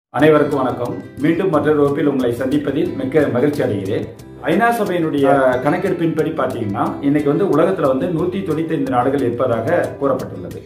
அனைவருக்கும் வணக்கம் மீண்டும் மற்றொரு வகுப்பில் உங்களை சந்திப்பதில் மிக்க மகிழ்ச்சி அடைகிறேன் ஐநா சபையினுடைய கணக்கெடுப்பின்படி பார்த்தீங்கன்னா இன்னைக்கு வந்து உலகத்துல வந்து நூத்தி தொண்ணூத்தி ஐந்து நாடுகள் இருப்பதாக கூறப்பட்டுள்ளது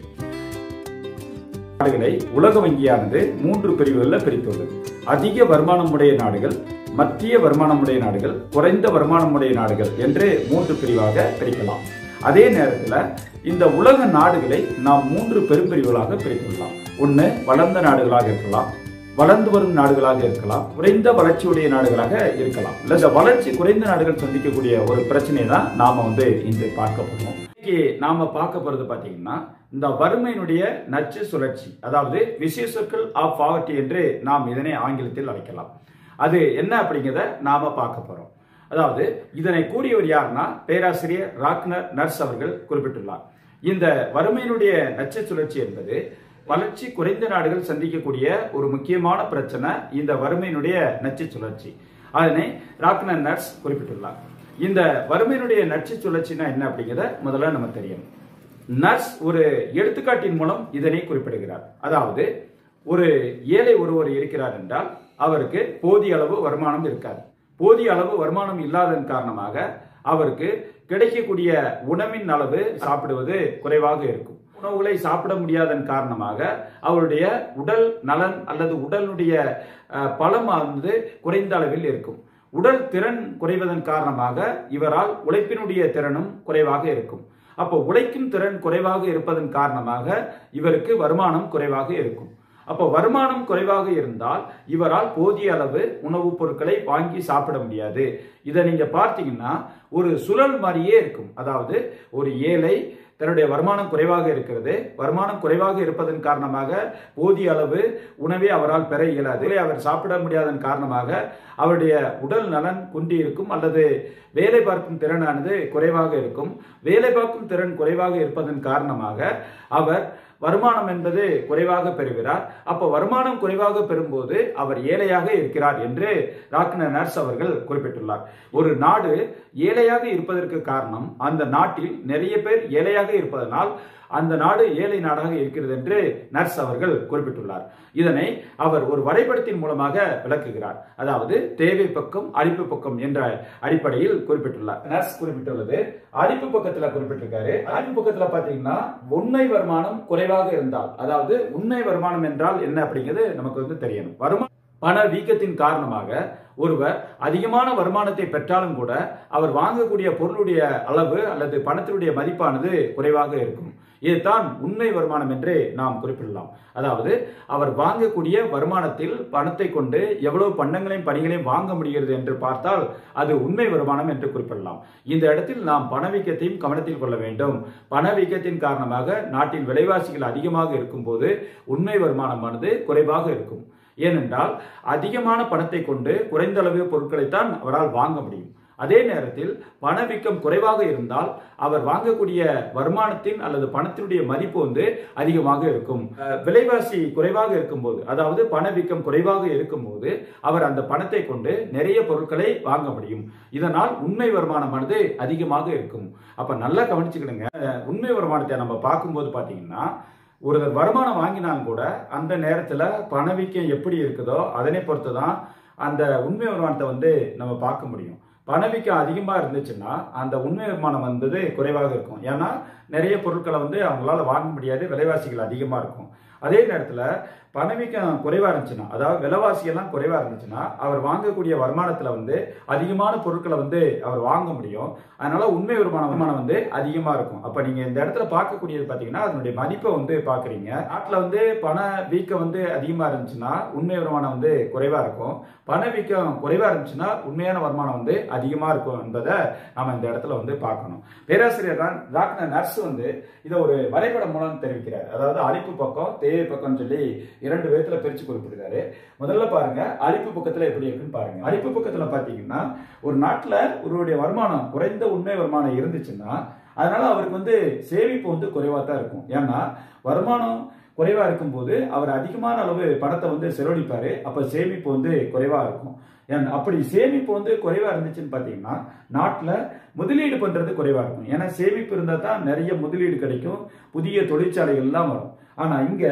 நாடுகளை உலக வங்கியானது மூன்று பிரிவுகளில் பிரித்துள்ளது அதிக வருமானமுடைய நாடுகள் மத்திய வருமானமுடைய நாடுகள் குறைந்த வருமானமுடைய நாடுகள் என்று மூன்று பிரிவாக பிரிக்கலாம் அதே நேரத்தில் இந்த உலக நாடுகளை நாம் மூன்று பெரும்பிரிவுகளாக பிரித்துள்ளலாம் ஒன்று வளர்ந்த நாடுகளாக இருக்கலாம் வளர்ந்து வரும் நாடுகளாக இருக்கலாம் குறைந்த வளர்ச்சியுடைய நாடுகளாக இருக்கலாம் இல்ல இந்த வளர்ச்சி குறைந்த நாடுகள் சந்திக்கக்கூடிய ஒரு பிரச்சனை தான் நாம வந்து இன்று பார்க்க போறோம் இன்னைக்கு நாம பார்க்க போறது பாத்தீங்கன்னா இந்த வறுமையினுடைய நச்சு சுழற்சி அதாவது விசேஷர்கள் ஆஃப் பாவர்ட்டி என்று நாம் இதனை ஆங்கிலத்தில் அழைக்கலாம் அது என்ன அப்படிங்கிறத நாம பார்க்க போறோம் அதாவது இதனை கூறியவர் யாருன்னா பேராசிரியர் ராக்னர் நர்ஸ் அவர்கள் குறிப்பிட்டுள்ளார் இந்த வறுமையினுடைய நச்சு சுழற்சி என்பது வளர்ச்சி குறைந்த நாடுகள் சந்திக்கக்கூடிய ஒரு முக்கியமான பிரச்சனை இந்த வறுமையினுடைய நச்சு சுழற்சி அதனை ராக்னர் நர்ஸ் குறிப்பிட்டுள்ளார் இந்த வறுமையினுடைய நச்சு சுழற்சினா என்ன அப்படிங்கிறத முதல்ல நம்ம தெரியும் நர்ஸ் ஒரு எடுத்துக்காட்டின் மூலம் இதனை குறிப்பிடுகிறார் அதாவது ஒரு ஏழை ஒருவர் இருக்கிறார் என்றால் அவருக்கு போதிய அளவு வருமானம் இருக்காது போதிய அளவு வருமானம் இல்லாததன் காரணமாக அவருக்கு கிடைக்கக்கூடிய உணவின் அளவு சாப்பிடுவது குறைவாக இருக்கும் உணவுகளை சாப்பிட முடியாதன் காரணமாக அவருடைய உடல் நலன் அல்லது உடலுடைய அஹ், பலம் வந்து குறைந்த அளவில் இருக்கும் உடல் திறன் குறைவதன் காரணமாக இவரால் உழைப்பினுடைய திறனும் குறைவாக இருக்கும் அப்போ உழைக்கும் திறன் குறைவாக இருப்பதன் காரணமாக இவருக்கு வருமானம் குறைவாக இருக்கும் அப்போ வருமானம் குறைவாக இருந்தால் இவரால் போதிய அளவு உணவுப் பொருட்களை வாங்கி சாப்பிட முடியாது இதை நீங்க பார்த்தீங்கன்னா ஒரு சுழல் மாதிரியே இருக்கும் அதாவது ஒரு ஏழை தன்னுடைய வருமானம் குறைவாக இருக்கிறது வருமானம் குறைவாக இருப்பதன் காரணமாக போதிய அளவு உணவை அவரால் பெற இயலாது அவர் சாப்பிட முடியாதன் காரணமாக அவருடைய உடல் நலன் குன்றி இருக்கும் அல்லது வேலை பார்க்கும் திறனானது குறைவாக இருக்கும் வேலை பார்க்கும் திறன் குறைவாக இருப்பதன் காரணமாக அவர் வருமானம் என்பது குறைவாக பெறுகிறார் அப்போ வருமானம் குறைவாக பெறும்போது அவர் ஏழையாக இருக்கிறார் என்று ராக்னர் நர்ஸ் அவர்கள் குறிப்பிட்டுள்ளார் ஒரு நாடு ஏழையாக இருப்பதற்கு காரணம் அந்த நாட்டில் நிறைய பேர் ஏழையாக இருப்பதனால் அந்த நாடு ஏழை நாடாக இருக்கிறது என்று நர்ஸ் அவர்கள் குறிப்பிட்டுள்ளார் இதனை அவர் ஒரு வரைபடத்தின் மூலமாக விளக்குகிறார் அதாவது தேவை பக்கம் அழிப்பு பக்கம் என்ற அடிப்படையில் குறிப்பிட்டுள்ளார் நர்ஸ் குறிப்பிட்டுள்ளது அழிப்பு பக்கத்துல குறிப்பிட்டிருக்காரு அழிப்பு பக்கத்துல பாத்தீங்கன்னா உண்மை வருமானம் குறைவாக இருந்தால் அதாவது உண்மை வருமானம் என்றால் என்ன அப்படிங்கிறது நமக்கு வந்து தெரியணும் வருமானம் பண வீக்கத்தின் காரணமாக ஒருவர் அதிகமான வருமானத்தை பெற்றாலும் கூட அவர் வாங்கக்கூடிய பொருளுடைய அளவு அல்லது பணத்தினுடைய மதிப்பானது குறைவாக இருக்கும் இதுதான் உண்மை வருமானம் என்று நாம் குறிப்பிடலாம் அதாவது அவர் வாங்கக்கூடிய வருமானத்தில் பணத்தை கொண்டு எவ்வளவு பண்டங்களையும் பணிகளையும் வாங்க முடிகிறது என்று பார்த்தால் அது உண்மை வருமானம் என்று குறிப்பிடலாம் இந்த இடத்தில் நாம் பணவீக்கத்தையும் கவனத்தில் கொள்ள வேண்டும் பணவீக்கத்தின் காரணமாக நாட்டில் விலைவாசிகள் அதிகமாக இருக்கும்போது உண்மை வருமானமானது குறைவாக இருக்கும் ஏனென்றால் அதிகமான பணத்தை கொண்டு குறைந்த அளவு பொருட்களைத்தான் அவரால் வாங்க முடியும் அதே நேரத்தில் பணவீக்கம் குறைவாக இருந்தால் அவர் வாங்கக்கூடிய வருமானத்தின் அல்லது பணத்தினுடைய மதிப்பு வந்து அதிகமாக இருக்கும் அஹ், விலைவாசி குறைவாக இருக்கும்போது அதாவது பணவீக்கம் குறைவாக இருக்கும்போது அவர் அந்த பணத்தை கொண்டு நிறைய பொருட்களை வாங்க முடியும் இதனால் உண்மை வருமானமானது அதிகமாக இருக்கும் அப்ப நல்லா கவனிச்சுக்கிடுங்க அஹ், உண்மை வருமானத்தை நம்ம பார்க்கும்போது பாத்தீங்கன்னா ஒருவர் வருமானம் வாங்கினாலும் கூட அந்த நேரத்தில் பணவீக்கம் எப்படி இருக்குதோ அதனை பொறுத்து தான் அந்த உண்மை வருமானத்தை வந்து நம்ம பார்க்க முடியும் பணவீக்கம் அதிகமாக இருந்துச்சுன்னா அந்த உண்மை வருமானம் வந்தது குறைவாக இருக்கும் ஏன்னா நிறைய பொருட்களை வந்து அவங்களால வாங்க முடியாது விலைவாசிகள் அதிகமாக இருக்கும் அதே நேரத்தில் பணவீக்கம் குறைவாக இருந்துச்சுன்னா அதாவது விலைவாசி எல்லாம் குறைவாக இருந்துச்சுன்னா அவர் வாங்கக்கூடிய வருமானத்தில் வந்து அதிகமான பொருட்களை வந்து அவர் வாங்க முடியும் அதனால உண்மை வருமானம் வருமானம் வந்து அதிகமாக இருக்கும் அப்போ நீங்கள் இந்த இடத்துல பார்க்கக்கூடியது பார்த்தீங்கன்னா அதனுடைய மதிப்பை வந்து பார்க்குறீங்க நாட்டில் வந்து பண வீக்கம் வந்து அதிகமாக இருந்துச்சுன்னா உண்மை வருமானம் வந்து குறைவாக இருக்கும் பண வீக்கம் குறைவாக இருந்துச்சுன்னா உண்மையான வருமானம் வந்து அதிகமாக இருக்கும் என்பதை நம்ம இந்த இடத்துல வந்து பார்க்கணும் பேராசிரியர் தான் டாக்டர் நர்ஸ் வந்து இதை ஒரு வரைபடம் மூலம் தெரிவிக்கிறார் அதாவது அழிப்பு பக்கம் தேவை பக்கம்னு சொல்லி இரண்டு விதத்துல பிரிச்சு குறிப்பிடுறாரு முதல்ல பாருங்க அழிப்பு பக்கத்துல எப்படி இருக்குன்னு பாருங்க அழிப்பு பக்கத்துல பாத்தீங்கன்னா ஒரு நாட்டுல ஒருவருடைய வருமானம் குறைந்த உண்மை வருமானம் இருந்துச்சுன்னா அதனால அவருக்கு வந்து சேமிப்பு வந்து குறைவா தான் இருக்கும் ஏன்னா வருமானம் குறைவா இருக்கும்போது அவர் அதிகமான அளவு பணத்தை வந்து செலவழிப்பாரு அப்ப சேமிப்பு வந்து குறைவா இருக்கும் ஏன் அப்படி சேமிப்பு வந்து குறைவா இருந்துச்சுன்னு பாத்தீங்கன்னா நாட்டுல முதலீடு பண்றது குறைவா இருக்கும் ஏன்னா சேமிப்பு இருந்தா தான் நிறைய முதலீடு கிடைக்கும் புதிய தொழிற்சாலைகள்லாம் வரும் ஆனா இங்க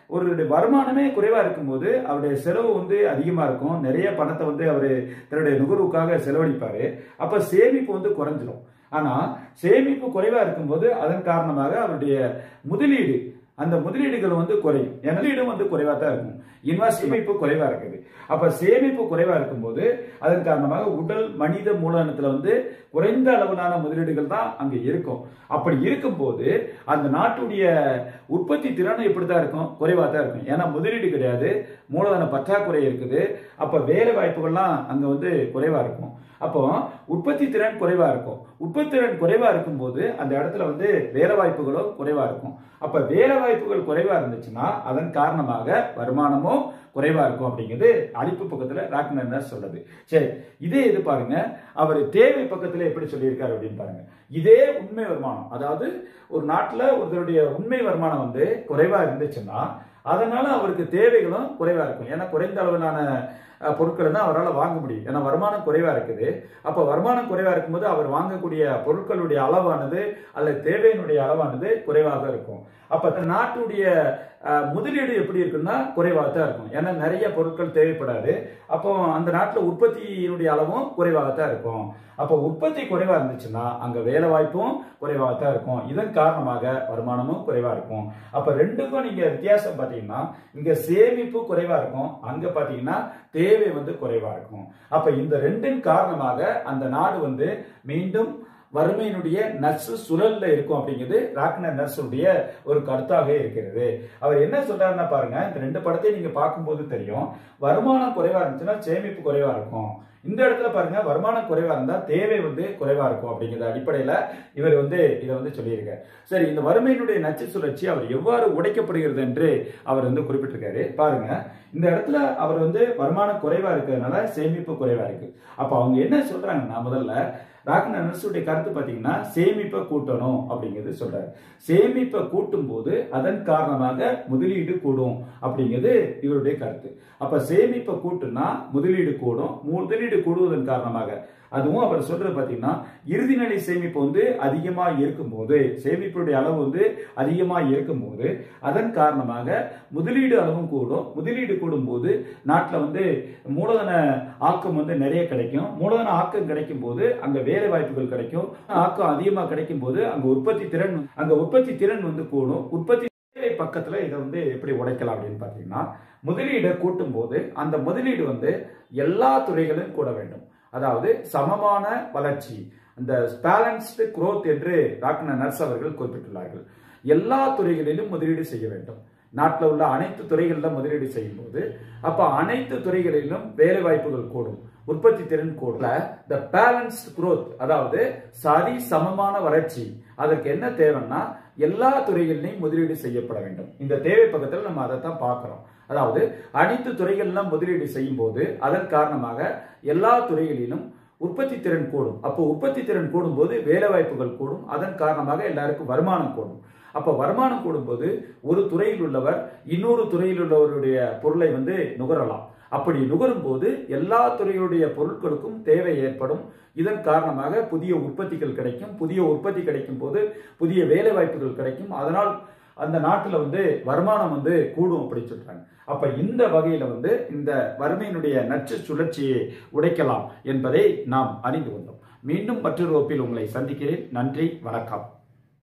ஒரு வருமானமே குறைவா இருக்கும்போது அவருடைய செலவு வந்து அதிகமா இருக்கும் நிறைய பணத்தை வந்து அவர் தன்னுடைய நுகர்வுக்காக செலவழிப்பாரு அப்ப சேமிப்பு வந்து குறைஞ்சிரும் ஆனா சேமிப்பு குறைவா இருக்கும்போது அதன் காரணமாக அவருடைய முதலீடு அந்த முதலீடுகள் வந்து குறையும் முதலீடும் வந்து குறைவா தான் இருக்கும் இன்வெஸ்ட் சேமிப்பு குறைவா இருக்குது அப்ப சேமிப்பு குறைவா இருக்கும்போது அதன் காரணமாக உடல் மனித மூலதனத்துல வந்து குறைந்த அளவிலான முதலீடுகள் தான் அங்க இருக்கும் அப்படி இருக்கும்போது அந்த நாட்டுடைய உற்பத்தி திறன் எப்படி தான் இருக்கும் குறைவா தான் இருக்கும் ஏன்னா முதலீடு கிடையாது மூலதன பற்றாக்குறை இருக்குது அப்ப வேலை வாய்ப்புகள்லாம் அங்க வந்து குறைவா இருக்கும் அப்போ உற்பத்தி திறன் குறைவா இருக்கும் உற்பத்தி திறன் குறைவா இருக்கும்போது அந்த இடத்துல வந்து வேலை வாய்ப்புகளும் குறைவா இருக்கும் அப்ப வேலை வாய்ப்புகள் குறைவா இருந்துச்சுன்னா அதன் காரணமாக வருமானமும் குறைவா இருக்கும் அப்படிங்கிறது அழிப்பு பக்கத்துல ராக்னர் சொல்றது சரி இதே இது பாருங்க அவர் தேவை பக்கத்துல எப்படி சொல்லியிருக்காரு அப்படின்னு பாருங்க இதே உண்மை வருமானம் அதாவது ஒரு நாட்டுல ஒருத்தருடைய உண்மை வருமானம் வந்து குறைவா இருந்துச்சுன்னா அதனால அவருக்கு தேவைகளும் குறைவா இருக்கும் ஏன்னா குறைந்த அளவிலான அஹ், பொருட்களை தான் அவரால் வாங்க முடியும் ஏன்னா வருமானம் குறைவா இருக்குது அப்ப வருமானம் குறைவா இருக்கும்போது அவர் வாங்கக்கூடிய பொருட்களுடைய அளவானது அல்லது தேவையினுடைய அளவானது குறைவாக இருக்கும் அப்ப அந்த நாட்டுடைய அஹ், முதலீடு எப்படி இருக்குன்னா குறைவாக தான் இருக்கும் ஏன்னா நிறைய பொருட்கள் தேவைப்படாது அப்போ அந்த நாட்டில் உற்பத்தியினுடைய அளவும் குறைவாக தான் இருக்கும் அப்போ உற்பத்தி குறைவா இருந்துச்சுன்னா அங்க வேலை வாய்ப்பும் குறைவாக தான் இருக்கும் இதன் காரணமாக வருமானமும் குறைவா இருக்கும் அப்ப ரெண்டுக்கும் நீங்க வித்தியாசம் பாத்தீங்கன்னா இங்க சேமிப்பு குறைவா இருக்கும் அங்க பாத்தீங்கன்னா தேவை வந்து குறைவா இருக்கும் அப்ப இந்த ரெண்டின் காரணமாக அந்த நாடு வந்து மீண்டும் வறுமையினுடைய நர்சு சுழல்ல இருக்கும் அப்படிங்கிறது ராக்னர் நர்ஸுடைய ஒரு கருத்தாக இருக்கிறது அவர் என்ன சொல்றாருன்னா பாருங்க இந்த ரெண்டு படத்தையும் நீங்க பார்க்கும்போது தெரியும் வருமானம் குறைவா இருந்துச்சுன்னா சேமிப்பு குறைவா இருக்கும் இந்த இடத்துல பாருங்க வருமானம் குறைவா இருந்தா தேவை வந்து குறைவா இருக்கும் அப்படிங்கிற அடிப்படையில இவர் வந்து இதை வந்து சொல்லியிருக்காரு சரி இந்த வறுமையினுடைய நச்சு சுழற்சி அவர் எவ்வாறு உடைக்கப்படுகிறது என்று அவர் வந்து குறிப்பிட்டிருக்காரு பாருங்க இந்த இடத்துல அவர் வந்து வருமானம் குறைவா இருக்கிறதுனால சேமிப்பு குறைவா இருக்கு அப்ப அவங்க என்ன சொல்றாங்கன்னா முதல்ல ராக்னர் நர்ஸுடைய கருத்து பார்த்தீங்கன்னா சேமிப்பை கூட்டணும் அப்படிங்கிறது சொல்றாரு சேமிப்பை கூட்டும் போது அதன் காரணமாக முதலீடு கூடும் அப்படிங்கிறது இவருடைய கருத்து அப்ப சேமிப்பை கூட்டுனா முதலீடு கூடும் முதலீடு கூடுவதன் காரணமாக அதுவும் அவர் சொல்றது பாத்தீங்கன்னா இறுதிநிலை சேமிப்பு வந்து அதிகமா இருக்கும்போது சேமிப்புடைய அளவு வந்து அதிகமா இருக்கும்போது அதன் காரணமாக முதலீடு அளவும் கூடும் முதலீடு கூடும்போது நாட்டில் வந்து மூலதன ஆக்கம் வந்து நிறைய கிடைக்கும் மூலதன ஆக்கம் கிடைக்கும் போது அங்க வேலை வாய்ப்புகள் கிடைக்கும் ஆக்கம் அதிகமா கிடைக்கும் போது அங்க உற்பத்தி திறன் அங்க உற்பத்தி திறன் வந்து கூடும் உற்பத்தி தேவை பக்கத்துல இதை வந்து எப்படி உடைக்கலாம் அப்படின்னு பாத்தீங்கன்னா முதலீடை கூட்டும் போது அந்த முதலீடு வந்து எல்லா துறைகளிலும் கூட வேண்டும் அதாவது சமமான வளர்ச்சி அந்த பேலன்ஸ்டு growth என்று டாக்டர் நர்ஸ் அவர்கள் குறிப்பிட்டுள்ளார்கள் எல்லா துறைகளிலும் முதலீடு செய்ய வேண்டும் நாட்டில் உள்ள அனைத்து துறைகளிலும் முதலீடு செய்யும் போது அப்ப அனைத்து துறைகளிலும் வேலை வாய்ப்புகள் கூடும் உற்பத்தி திறன் கூடல த பேலன்ஸ்ட் growth அதாவது சரி சமமான வளர்ச்சி அதற்கு என்ன தேவைன்னா எல்லா துறைகளிலும் முதலீடு செய்யப்பட வேண்டும் இந்த தேவை பக்கத்தில் நம்ம அதை தான் பார்க்கிறோம் அதாவது அனைத்து துறைகளிலும் முதலீடு செய்யும் போது அதன் காரணமாக எல்லா துறைகளிலும் உற்பத்தி திறன் கூடும் அப்போ உற்பத்தி திறன் கூடும்போது வேலை வாய்ப்புகள் கூடும் அதன் காரணமாக எல்லாருக்கும் வருமானம் கூடும் அப்ப வருமானம் கூடும்போது ஒரு துறையில் உள்ளவர் இன்னொரு துறையில் உள்ளவருடைய பொருளை வந்து நுகரலாம் அப்படி நுகரும் போது எல்லா துறையுடைய பொருட்களுக்கும் தேவை ஏற்படும் இதன் காரணமாக புதிய உற்பத்திகள் கிடைக்கும் புதிய உற்பத்தி கிடைக்கும் போது புதிய வேலை வாய்ப்புகள் கிடைக்கும் அதனால் அந்த நாட்டுல வந்து வருமானம் வந்து கூடும் அப்படின்னு சொல்றாங்க அப்ப இந்த வகையில வந்து இந்த வறுமையினுடைய நச்சு சுழற்சியை உடைக்கலாம் என்பதை நாம் அறிந்து கொண்டோம் மீண்டும் மற்றொரு வகுப்பில் உங்களை சந்திக்கிறேன் நன்றி வணக்கம்